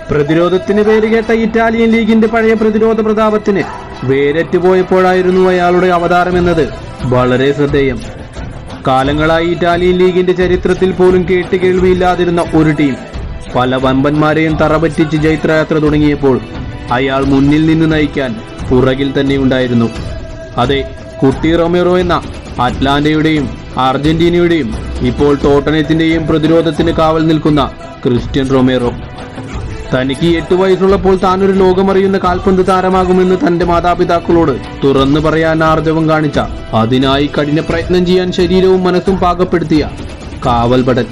പ്രതിരോധത്തിന് പേരുകേട്ട ഇറ്റാലിയൻ ലീഗിന്റെ പഴയ പ്രതിരോധ പ്രതാപത്തിന് വേരറ്റ് പോയപ്പോഴായിരുന്നു അയാളുടെ അവതാരമെന്നത് വളരെ ശ്രദ്ധേയം കാലങ്ങളായി ഇറ്റാലിയൻ ലീഗിന്റെ ചരിത്രത്തിൽ പോലും കേട്ടുകേൾവിയില്ലാതിരുന്ന ഒരു ടീം പല വമ്പന്മാരെയും തറപറ്റിച്ച് ജൈത്രയാത്ര തുടങ്ങിയപ്പോൾ അയാൾ മുന്നിൽ നിന്ന് നയിക്കാൻ പുറകിൽ തന്നെ ഉണ്ടായിരുന്നു അതെ കുട്ടി റൊമേറോ എന്ന അറ്റ്ലാന്റയുടെയും അർജന്റീനയുടെയും ഇപ്പോൾ ടോട്ടനത്തിന്റെയും പ്രതിരോധത്തിന് കാവൽ നിൽക്കുന്ന ക്രിസ്ത്യൻ റൊമേറോ തനിക്ക് എട്ട് വയസ്സുള്ളപ്പോൾ താനൊരു ലോകമറിയുന്ന കാൽപന്ത് താരമാകുമെന്ന് തന്റെ മാതാപിതാക്കളോട് തുറന്നു പറയാൻ ആർജവം കാണിച്ച അതിനായി കഠിന പ്രയത്നം ചെയ്യാൻ ശരീരവും മനസ്സും പാകപ്പെടുത്തിയ കാവൽപടൻ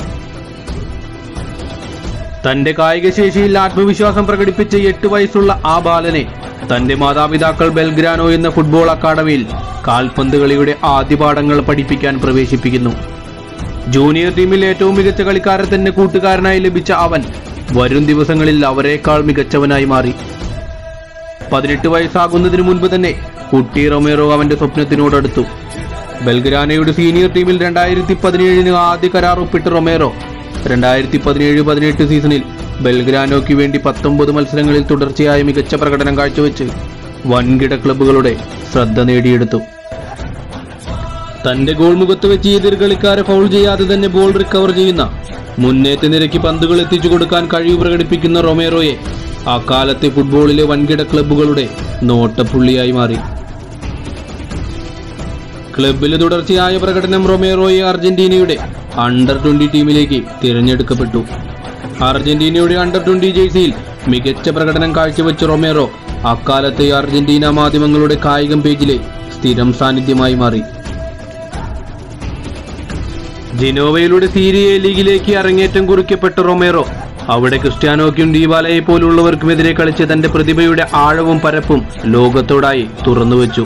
തന്റെ കായിക ശേഷിയിൽ ആത്മവിശ്വാസം പ്രകടിപ്പിച്ച എട്ട് വയസ്സുള്ള ആ ബാലനെ തന്റെ മാതാപിതാക്കൾ ബെൽഗ്രാനോ എന്ന ഫുട്ബോൾ അക്കാദമിയിൽ കാൽപന്ത് കളിയുടെ ആദ്യ പാഠങ്ങൾ പഠിപ്പിക്കാൻ പ്രവേശിപ്പിക്കുന്നു ജൂനിയർ ടീമിൽ ഏറ്റവും മികച്ച കളിക്കാരൻ തന്നെ കൂട്ടുകാരനായി ലഭിച്ച അവൻ വരും ദിവസങ്ങളിൽ അവരെക്കാൾ മികച്ചവനായി മാറി പതിനെട്ട് വയസ്സാകുന്നതിന് മുൻപ് തന്നെ കുട്ടി റൊമേറോ അവന്റെ സ്വപ്നത്തിനോടടുത്തു ബെൽഗ്രാനയുടെ സീനിയർ ടീമിൽ രണ്ടായിരത്തി പതിനേഴിന് ആദ്യ കരാർ ഒപ്പിട്ട റൊമേറോ രണ്ടായിരത്തി പതിനേഴ് പതിനെട്ട് സീസണിൽ ബെൽഗ്രാനോയ്ക്ക് വേണ്ടി പത്തൊമ്പത് മത്സരങ്ങളിൽ തുടർച്ചയായ മികച്ച പ്രകടനം കാഴ്ചവെച്ച് വൻകിട ക്ലബ്ബുകളുടെ ശ്രദ്ധ നേടിയെടുത്തു തന്റെ ഗോൾ മുഖത്ത് വെച്ച് എതിർ കളിക്കാരെ ഫൗൾ ചെയ്യാതെ തന്നെ ബോൾ റിക്കവർ ചെയ്യുന്ന മുന്നേറ്റ നിരക്ക് പന്തുകൾ എത്തിച്ചു കൊടുക്കാൻ കഴിവ് പ്രകടിപ്പിക്കുന്ന റൊമേറോയെ അക്കാലത്തെ ഫുട്ബോളിലെ വൻകിട ക്ലബ്ബുകളുടെ നോട്ടപ്പുള്ളിയായി മാറി ക്ലബിലെ തുടർച്ചയായ പ്രകടനം റൊമേറോയെ അർജന്റീനയുടെ അണ്ടർ ട്വന്റി ടീമിലേക്ക് തിരഞ്ഞെടുക്കപ്പെട്ടു അർജന്റീനയുടെ അണ്ടർ ട്വന്റി ജേഴ്സിയിൽ മികച്ച പ്രകടനം കാഴ്ചവെച്ച റൊമേറോ അക്കാലത്തെ അർജന്റീന മാധ്യമങ്ങളുടെ കായികം പേജിലെ സ്ഥിരം സാന്നിധ്യമായി മാറി ജിനോവയിലൂടെ സീരിയ ലീഗിലേക്ക് അരങ്ങേറ്റം കുറിക്കപ്പെട്ട റൊമേറോ അവിടെ ക്രിസ്ത്യാനോയ്ക്കും ഡീവാലയെ പോലുള്ളവർക്കുമെതിരെ കളിച്ച തന്റെ പ്രതിഭയുടെ ആഴവും പരപ്പും ലോകത്തോടായി തുറന്നുവെച്ചു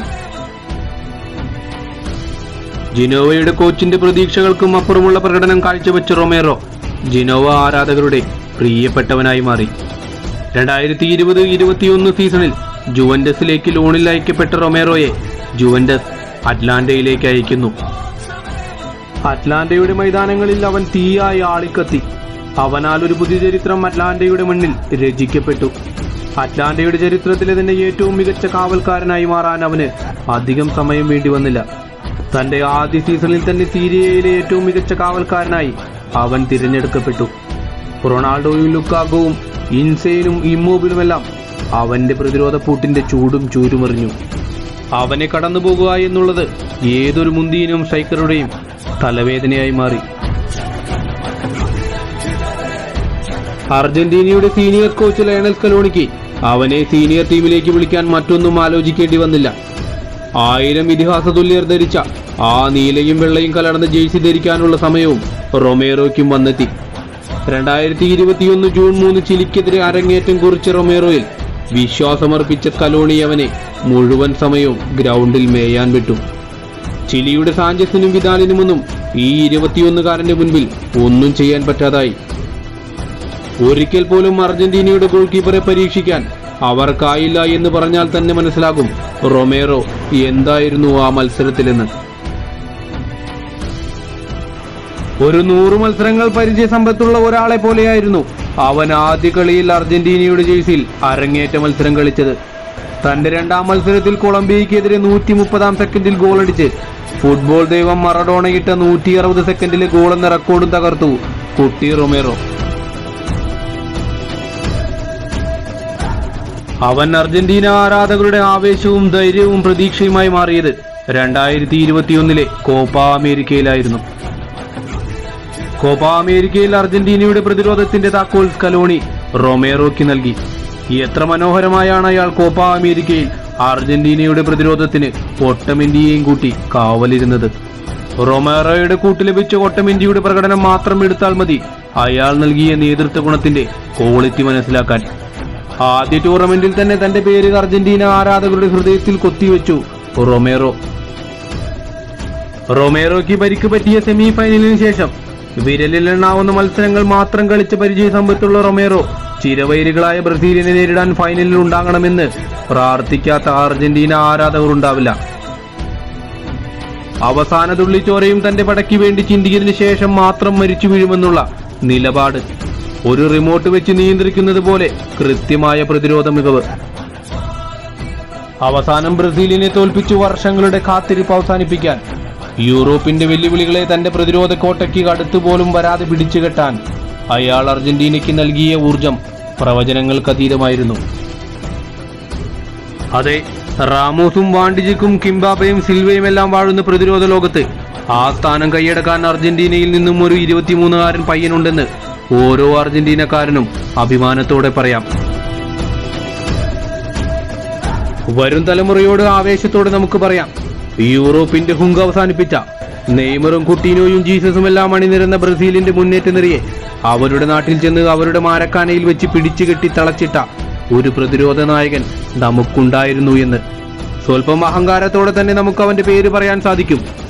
ജിനോവയുടെ കോച്ചിന്റെ പ്രതീക്ഷകൾക്കും അപ്പുറമുള്ള പ്രകടനം കാഴ്ചവെച്ച റൊമേറോ ജിനോവ ആരാധകരുടെ പ്രിയപ്പെട്ടവനായി മാറി രണ്ടായിരത്തി ഇരുപത് ഇരുപത്തിയൊന്ന് സീസണിൽ ജുവന്റസിലേക്ക് ലോണിൽ അയക്കപ്പെട്ട റൊമേറോയെ ജുവന്റസ് അറ്റ്ലാന്റയിലേക്ക് അയക്കുന്നു അറ്റ്ലാന്റയുടെ മൈതാനങ്ങളിൽ അവൻ തീയായി ആളിക്കത്തി അവനാൽ ഒരു പുതിയ ചരിത്രം അറ്റ്ലാന്റയുടെ മണ്ണിൽ രചിക്കപ്പെട്ടു അറ്റ്ലാന്റയുടെ ചരിത്രത്തിലെ തന്നെ ഏറ്റവും മികച്ച കാവൽക്കാരനായി മാറാൻ അവന് അധികം സമയം വേണ്ടി വന്നില്ല തന്റെ ആദ്യ സീസണിൽ തന്നെ സീരിയയിലെ ഏറ്റവും മികച്ച കാവൽക്കാരനായി അവൻ തിരഞ്ഞെടുക്കപ്പെട്ടു റൊണാൾഡോയും ലുക്കാഗോവും ഇൻസെയിനും ഇമ്മോബിലുമെല്ലാം അവന്റെ പ്രതിരോധ പൂട്ടിന്റെ ചൂടും ചൂരുമറിഞ്ഞു അവനെ കടന്നു പോകുക എന്നുള്ളത് ഏതൊരു മുന്തിയനും സ്ട്രൈക്കറുടെയും തലവേദനയായി മാറി അർജന്റീനയുടെ സീനിയർ കോച്ച് ലയണൽ കലോണിക്ക് അവനെ സീനിയർ ടീമിലേക്ക് വിളിക്കാൻ മറ്റൊന്നും ആലോചിക്കേണ്ടി വന്നില്ല ആയിരം ഇതിഹാസ തുല്യർ ധരിച്ച ആ നീലയും വെള്ളയും കലർന്ന ജേഴ്സി ധരിക്കാനുള്ള സമയവും റൊമേറോയ്ക്കും വന്നെത്തി രണ്ടായിരത്തി ഇരുപത്തിയൊന്ന് ജൂൺ മൂന്ന് ചിലിക്കെതിരെ അരങ്ങേറ്റം കുറിച്ച റൊമേറോയിൽ വിശ്വാസമർപ്പിച്ച കലോണി അവനെ മുഴുവൻ സമയവും ഗ്രൗണ്ടിൽ മേയാൻ വിട്ടു ചിലിയുടെ സാഞ്ചസിനും വിദാലിനുമൊന്നും ഈ ഇരുപത്തിയൊന്നുകാരന്റെ മുൻപിൽ ഒന്നും ചെയ്യാൻ പറ്റാതായി ഒരിക്കൽ പോലും അർജന്റീനയുടെ ഗോൾ കീപ്പറെ പരീക്ഷിക്കാൻ അവർക്കായില്ല എന്ന് പറഞ്ഞാൽ തന്നെ മനസ്സിലാകും റൊമേറോ എന്തായിരുന്നു ആ മത്സരത്തിലെന്ന് ഒരു നൂറ് മത്സരങ്ങൾ പരിചയ സമ്പത്തുള്ള ഒരാളെ പോലെയായിരുന്നു അവൻ ആദ്യ കളിയിൽ അർജന്റീനയുടെ ജേഴ്സിയിൽ അരങ്ങേറ്റ മത്സരം കളിച്ചത് തന്റെ രണ്ടാം മത്സരത്തിൽ കൊളംബിയയ്ക്കെതിരെ നൂറ്റി മുപ്പതാം സെക്കൻഡിൽ ഗോളടിച്ച് ഫുട്ബോൾ ദൈവം മറഡോണയിട്ട നൂറ്റി അറുപത് സെക്കൻഡിലെ ഗോൾ എന്ന റെക്കോർഡും തകർത്തു കുട്ടി റൊമേറോ അവൻ അർജന്റീന ആരാധകരുടെ ആവേശവും ധൈര്യവും പ്രതീക്ഷയുമായി മാറിയത് രണ്ടായിരത്തി ഇരുപത്തിയൊന്നിലെ കോപ്പ അമേരിക്കയിലായിരുന്നു കോപ്പ അമേരിക്കയിൽ അർജന്റീനയുടെ പ്രതിരോധത്തിന്റെ താക്കോൽ സ്കലോണി റൊമേറോയ്ക്ക് നൽകി എത്ര മനോഹരമായാണ് അയാൾ കോപ്പ അമേരിക്കയിൽ അർജന്റീനയുടെ പ്രതിരോധത്തിന് ഒട്ടമെന്റിയെയും കൂട്ടി കാവലിരുന്നത് റൊമേറോയുടെ കൂട്ട് ലഭിച്ച ഒട്ടമെന്റിയുടെ പ്രകടനം മാത്രം എടുത്താൽ മതി അയാൾ നൽകിയ നേതൃത്വ ഗുണത്തിന്റെ ക്വാളിറ്റി മനസ്സിലാക്കാൻ ആദ്യ ടൂർണമെന്റിൽ തന്നെ തന്റെ പേര് അർജന്റീന ആരാധകരുടെ ഹൃദയത്തിൽ കൊത്തിവെച്ചു റൊമേറോ റൊമേറോയ്ക്ക് പരിക്ക് പറ്റിയ സെമി ഫൈനലിന് ശേഷം വിരലിലെണ്ണാവുന്ന മത്സരങ്ങൾ മാത്രം കളിച്ച പരിചയ സമ്പത്തുള്ള റൊമേറോ ചിരവൈരികളായ ബ്രസീലിനെ നേരിടാൻ ഫൈനലിൽ ഉണ്ടാകണമെന്ന് പ്രാർത്ഥിക്കാത്ത അർജന്റീന ആരാധകർ ഉണ്ടാവില്ല അവസാന തുള്ളിച്ചോരയും തന്റെ പടയ്ക്ക് വേണ്ടി ചിന്തിയതിനു ശേഷം മാത്രം മരിച്ചു വീഴുമെന്നുള്ള നിലപാട് ഒരു റിമോട്ട് വെച്ച് നിയന്ത്രിക്കുന്നത് പോലെ കൃത്യമായ പ്രതിരോധ മികവ് അവസാനം ബ്രസീലിനെ തോൽപ്പിച്ചു വർഷങ്ങളുടെ കാത്തിരിപ്പ് അവസാനിപ്പിക്കാൻ യൂറോപ്പിന്റെ വെല്ലുവിളികളെ തന്റെ പ്രതിരോധ കോട്ടയ്ക്ക് അടുത്തുപോലും വരാതെ പിടിച്ചുകെട്ടാൻ അയാൾ അർജന്റീനയ്ക്ക് നൽകിയ ഊർജം പ്രവചനങ്ങൾക്കതീതമായിരുന്നു അതെ റാമോസും വാണ്ടിജിക്കും കിംബാബയും സിൽവയും എല്ലാം വാഴുന്ന പ്രതിരോധ ലോകത്ത് ആ സ്ഥാനം കൈയടക്കാൻ അർജന്റീനയിൽ നിന്നും ഒരു ഇരുപത്തിമൂന്നുകാരൻ പയ്യനുണ്ടെന്ന് ഓരോ അർജന്റീനക്കാരനും അഭിമാനത്തോടെ പറയാം വരും തലമുറയോട് ആവേശത്തോടെ നമുക്ക് പറയാം യൂറോപ്പിന്റെ ഹുങ്ക് അവസാനിപ്പിച്ച നെയ്മറും കുട്ടീനോയും ജീസസും എല്ലാം അണിനിരന്ന ബ്രസീലിന്റെ മുന്നേറ്റ നിരയെ അവരുടെ നാട്ടിൽ ചെന്ന് അവരുടെ മാരക്കാനയിൽ വെച്ച് പിടിച്ചു കെട്ടി തളച്ചിട്ട ഒരു പ്രതിരോധ നായകൻ നമുക്കുണ്ടായിരുന്നു എന്ന് സ്വല്പം അഹങ്കാരത്തോടെ തന്നെ നമുക്ക് അവന്റെ പേര് പറയാൻ സാധിക്കും